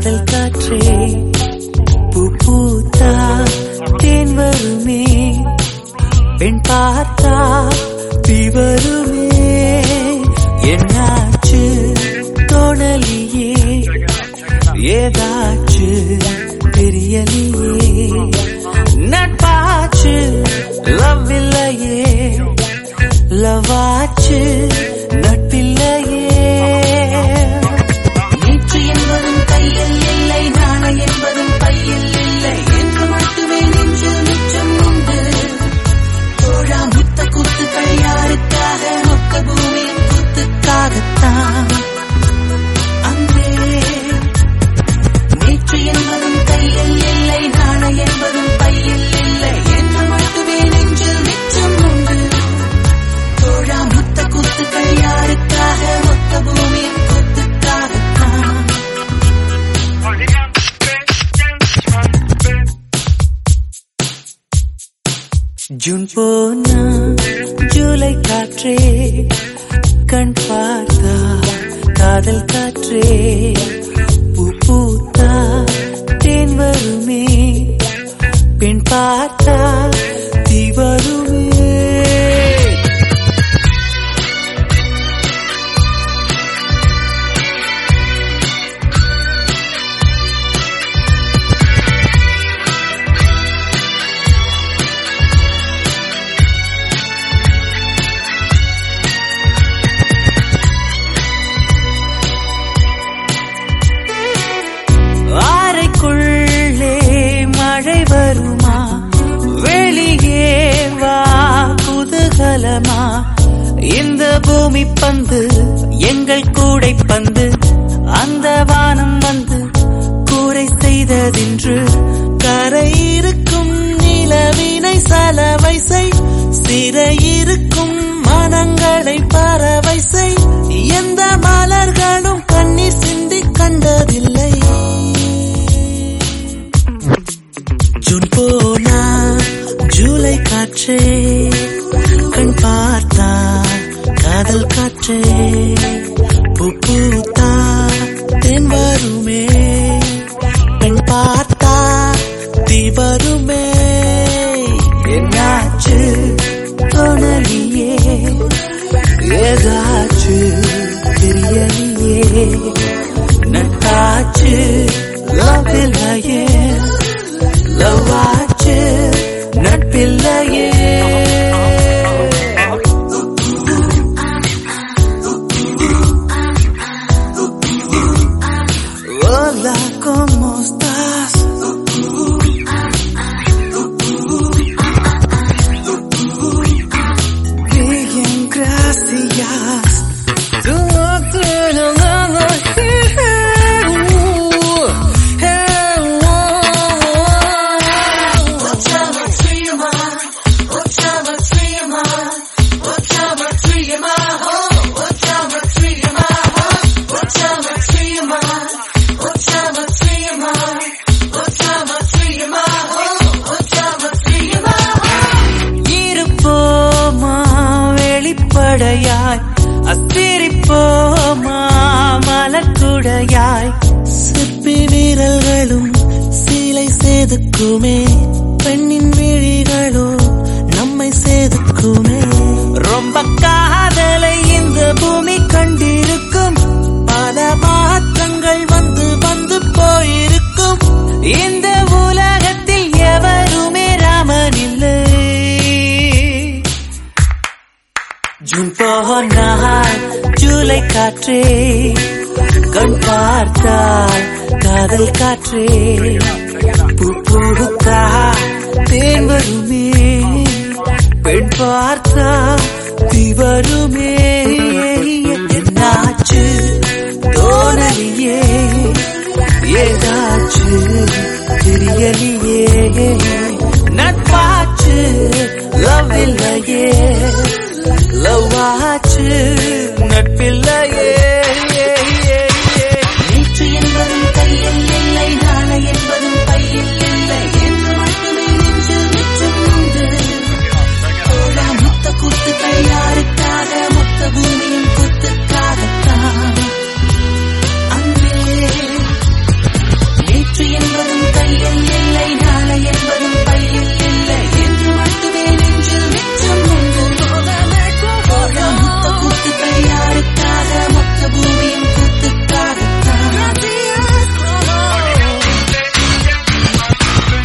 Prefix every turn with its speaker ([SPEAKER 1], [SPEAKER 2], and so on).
[SPEAKER 1] காதல் காற்றே பூ பூத்தா தேன் வருமே பெண் பார்த்தா தீ வருமே என்னாச்சு தோணலியே ஏதாச்சு தெரியலையே நட்பாச்சு லவ் இல்லையே லவாச்சு நட்பில்லையே
[SPEAKER 2] நேற்று என்பதும் கையில் இல்லை நாளை என்பதும் பையில் இல்லை என்று மட்டுமே நெஞ்சில் மிச்சம் உண்டு தோழா முத்த கூத்துக்கள் யாருக்காக மொத்த பூமியின் கூத்துக்காகத்தான் அன்பே நேற்று என்பதும் கையில் இல்லை நாளை என்பதும் பையில் இல்லை என்று மட்டுமே நெஞ்சில் மிச்சம் உண்டு தோழா முத்த கூத்துக்கள் யாருக்காக மொத்த பூமியின் கூத்துக்காகத்தான்
[SPEAKER 1] ஜூன் போனா ஜூலை காற்றே கண் பார்த்தா காதல் காற்றே பூ பூத்தா தேன் வருமே பெண் பார்த்தா தீ வருமே அறைக்குள்ளே மழை வருமா வெளியே வா குதூகலமா இந்த பூமி பந்து எங்கள் கூடை பந்து அந்த வானம் வந்து கூரை செய்ததென்று கரை இருக்கும் நிலவினை சலவை செய் சிறையிருக்கும் மனங்களை பறவை செய் எந்த மலர்களும் கண்ணீர் சிந்தி கண்டதில்லை ஜூன் போனா ஜூலை காற்றே கண் பார்த்தா காதல் காற்றே பூ பூத்தா தென் வருமே பெண் பார்த்தா தீ வருமே என்னாச்சு தோணலியே ஏதாச்சு தெரியலையே நட்டாச்சு லவ் இல்லையே லவாச்சு நட்பில்லையே Hola, ¿cómo estás? Bien, gracias. Tú no tienes nada இருப்போமா வெளிப்படையாய் அஸ்திரிப்போமா மலக்குடையாய் சிற்பி வீரல்களும் சீலை செதுக்குமே பெண்ணின் விழிகளோ நம்மை செதுக்குமே ரொம்ப காதலை இந்த பூமி கண்டிருக்கும் பல மாற்றங்கள் வந்து வந்து போயிருக்கும் இந்த உலகத்தில் எவருமே ராமன் இல்லை ஜூன் போனால் ஜூலை காற்றே கண் பார்த்தால் காதல் காற்றே பூ பூத்தா தேன் வருமே பெண் பார்த்தா தீ வருமே என்னாச்சு தோணலியே ஏதாச்சு தெரியலையே நட்பாச்சு லவ் இல்லையே